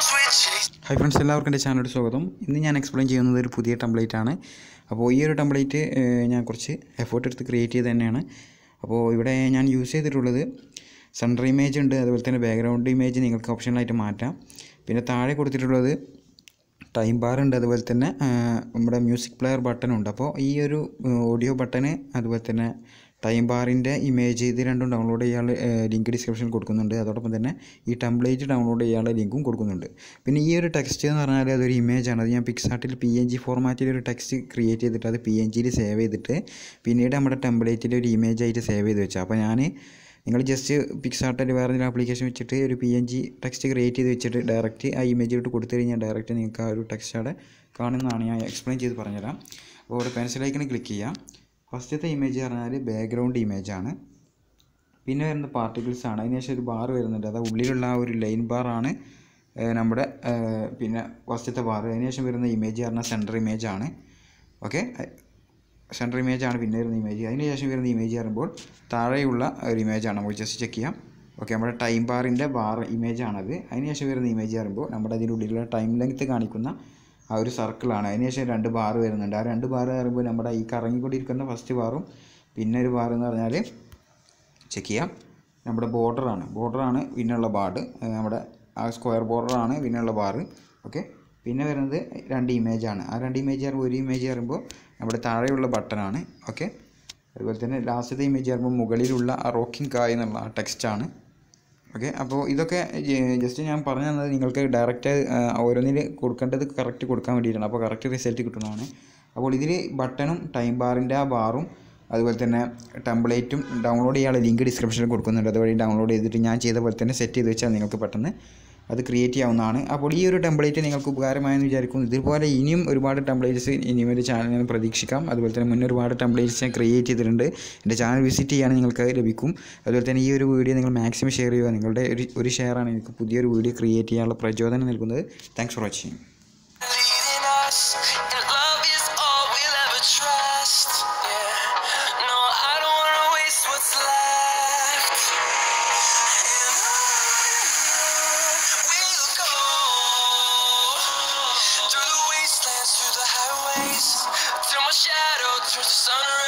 Hi friends എല്ലാവർക്കും എൻ്റെ ചാനലിൽ സ്വാഗതം ഇന്ന് ഞാൻ എക്സ്പ്ലെയിൻ ചെയ്യുന്നത് ഒരു പുതിയ ടെംപ്ലേറ്റ് ആണ് അപ്പോൾ ഈ ഒരു ടെംപ്ലേറ്റ് ഞാൻ കുറച്ച് എഫേർട്ട് എടുത്ത് ക്രിയേറ്റ് ചെയ്ത് തന്നെയാണ് അപ്പോൾ ഇവിടെ ഞാൻ യൂസ് ചെയ്തിട്ടുള്ളത് സെൻറ്റർ ഇമേജ് ഉണ്ട് അതുപോലെ തന്നെ ബാക്ക്ഗ്രൗണ്ട് ഇമേജ് നിങ്ങൾക്ക് ഓപ്ഷനായിട്ട് മാറ്റാം പിന്നെ താഴെ കൊടുത്തിട്ടുള്ളത് ടൈം ബാർ ഉണ്ട് അതുപോലെ തന്നെ ആ, നമ്മുടെ മ്യൂസിക് പ്ലെയർ ബട്ടൺ ഉണ്ട് അപ്പോൾ ഈ ഒരു ഓഡിയോ ബട്ടണ് അതുപോലെ തന്നെ ടൈം ബാറിൻ്റെ ഇമേജ് ഇത് രണ്ടും ഡൗൺലോഡ് ചെയ്യാനുള്ള ലിങ്ക് ഡിസ്ക്രിപ്ഷനിൽ കൊടുക്കുന്നുണ്ട് അതോടൊപ്പം തന്നെ ഈ ടെംപ്ലേറ്റ് ഡൗൺലോഡ് ചെയ്യാനുള്ള ലിങ്കും കൊടുക്കുന്നുണ്ട് പിന്നെ ഈ ഒരു ടെക്സ്റ്റ് എന്ന് പറഞ്ഞാൽ അതൊരു ഇമേജ് ആണ് അത് ഞാൻ പിക്സാർട്ടിൽ പി എൻ ജി ഫോർമാറ്റിൽ ഒരു ടെക്സ്റ്റ് ക്രിയേറ്റ് ചെയ്തിട്ട് അത് പി എൻ ജിയിൽ സേവ് ചെയ്തിട്ട് പിന്നീട് നമ്മുടെ ടെംപ്ലേറ്റിൽ ഒരു ഇമേജ് ആയിട്ട് സേവ് ചെയ്ത് വെച്ചാൽ അപ്പോൾ ഞാൻ നിങ്ങൾ ജസ്റ്റ് പിക്സാർട്ടിൽ വേറെ എന്തെങ്കിലും ആപ്ലിക്കേഷൻ വെച്ചിട്ട് ഒരു P N G text create ചെയ്ത് വെച്ചിട്ട് ഡയറക്റ്റ് ആ ഇമേജിലോട്ട് കൊടുത്തു കഴിഞ്ഞാൽ ഡയറക്റ്റ് നിങ്ങൾക്ക് ആ ഒരു ടെക്സ്റ്റ് അവിടെ കാണുന്നതാണ് ഞാൻ എക്സ്പ്ലെയിൻ ചെയ്ത് പറഞ്ഞുതരാം അപ്പോൾ ഇവിടെ പെൻസിൽ ഐക്കണിൽ ക്ലിക്ക് ചെയ്യാം ഫസ്റ്റത്തെ ഇമേജ് പറഞ്ഞാൽ ബാക്ക്ഗ്രൗണ്ട് ഇമേജ് ആണ് പിന്നെ വരുന്ന പാർട്ടിക്കിൾസ് ആണ് അതിനുശേഷം ഒരു ബാർ വരുന്നുണ്ട് അത് ഉള്ളിലുള്ള ആ ഒരു ലൈൻ ബാറാണ് നമ്മുടെ ഏഹ്, പിന്നെ ഫസ്റ്റത്തെ ബാർ അതിനുശേഷം വരുന്ന ഇമേജ് പറഞ്ഞാൽ സെൻറ്റർ ഇമേജ് ആണ് ഓക്കെ സെൻറ്റർ ഇമേജ് ആണ് പിന്നെ വരുന്ന ഇമേജ് അതിനുശേഷം വരുന്ന ഇമേജ് പറയുമ്പോൾ താഴെയുള്ള ഒരു ഇമേജ് ആണ് നമുക്ക് ജസ്റ്റ് ചെക്ക് ചെയ്യാം ഓക്കെ നമ്മുടെ ടൈം ബാറിൻ്റെ ബാർ ഇമേജ് ആണത് അതിനുശേഷം വരുന്ന ഇമേജ് പറയുമ്പോൾ നമ്മുടെ അതിൻ്റെ ഉള്ളിലുള്ള ടൈം ലെങ്ത് കാണിക്കുന്ന ആ ഒരു സർക്കിളാണ് അതിനുശേഷം രണ്ട് ബാർ വരുന്നുണ്ട് ആ രണ്ട് ബാർ പറയുമ്പോൾ നമ്മുടെ ഈ കറങ്ങിക്കൊണ്ടിരിക്കുന്ന ഫസ്റ്റ് ബാറും പിന്നെ ഒരു ബാർ എന്ന് പറഞ്ഞാൽ ചെക്ക് ചെയ്യാം നമ്മുടെ ബോർഡറാണ് ബോർഡറാണ് പിന്നെയുള്ള ബാർഡ് നമ്മുടെ ആ സ്ക്വയർ ബോർഡറാണ് പിന്നെയുള്ള ബാർ ഓക്കെ പിന്നെ വരുന്നത് രണ്ട് ഇമേജാണ് ആ രണ്ട് ഇമേജ് പറയുമ്പോൾ ഒരു ഇമേജ് പറയുമ്പോൾ നമ്മുടെ താഴെയുള്ള ബട്ടണാണ് ഓക്കെ അതുപോലെ തന്നെ ലാസ്റ്റത്തെ ഇമേജ് പറയുമ്പോൾ മുകളിലുള്ള ആ റോക്കിംഗ് കായ് എന്നുള്ള ആ ടെക്സ്റ്റാണ് ഓക്കെ അപ്പോൾ ഇതൊക്കെ ജസ്റ്റ് ഞാൻ പറഞ്ഞു തന്നത് നിങ്ങൾക്ക് ഡയറക്റ്റ് ഓരോന്നിൽ കൊടുക്കേണ്ടത് കറക്റ്റ് കൊടുക്കാൻ വേണ്ടിയിട്ടാണ് അപ്പോൾ കറക്റ്റ് റിസൾട്ട് കിട്ടുന്നതാണ് അപ്പോൾ ഇതിൽ ബട്ടണും ടൈം ബാറിൻ്റെ ആ ബാറും അതുപോലെ തന്നെ ടെംപ്ലേറ്റും ഡൗൺലോഡ് ചെയ്യാനുള്ള ലിങ്ക് ഡിസ്ക്രിപ്ഷനിൽ കൊടുക്കുന്നുണ്ട് അതുവഴി ഡൗൺലോഡ് ചെയ്തിട്ട് ഞാൻ ചെയ്ത പോലെ തന്നെ സെറ്റ് ചെയ്ത് വെച്ചാൽ നിങ്ങൾക്ക് പെട്ടെന്ന് അത് ക്രിയേറ്റ് ചെയ്യാവുന്നതാണ് അപ്പോൾ ഈ ഒരു ടെംപ്ലേറ്റ് നിങ്ങൾക്ക് ഉപകാരമായെന്ന് വിചാരിക്കുന്നു ഇതുപോലെ ഇനിയും ഒരുപാട് ടെംപ്ലേറ്റ്സ് ഇനിയും ഒരു ചാനലിൽ പ്രതീക്ഷിക്കാം അതുപോലെ തന്നെ മുന്നേ ഒരുപാട് ടെംപ്ലേറ്റ്സ് ഞാൻ ക്രിയേറ്റ് ചെയ്തിട്ടുണ്ട് എൻ്റെ ചാനൽ വിസിറ്റ് ചെയ്യുകയാണെങ്കിൽ നിങ്ങൾക്ക് അത് ലഭിക്കും അതുപോലെ തന്നെ ഈ ഒരു വീഡിയോ നിങ്ങൾ മാക്സിമം ഷെയർ ചെയ്യുക നിങ്ങളുടെ ഒരു ഒരു ഷെയറാണ് എനിക്ക് പുതിയൊരു വീഡിയോ ക്രിയേറ്റ് ചെയ്യാനുള്ള പ്രചോദനം നൽകുന്നത് thanks for watching leading us, and love is all we'll ever trust. Yeah, no, I don't wanna waste what's left. And on we'll go through the wastelands, through the highways, till my shadow turns to sun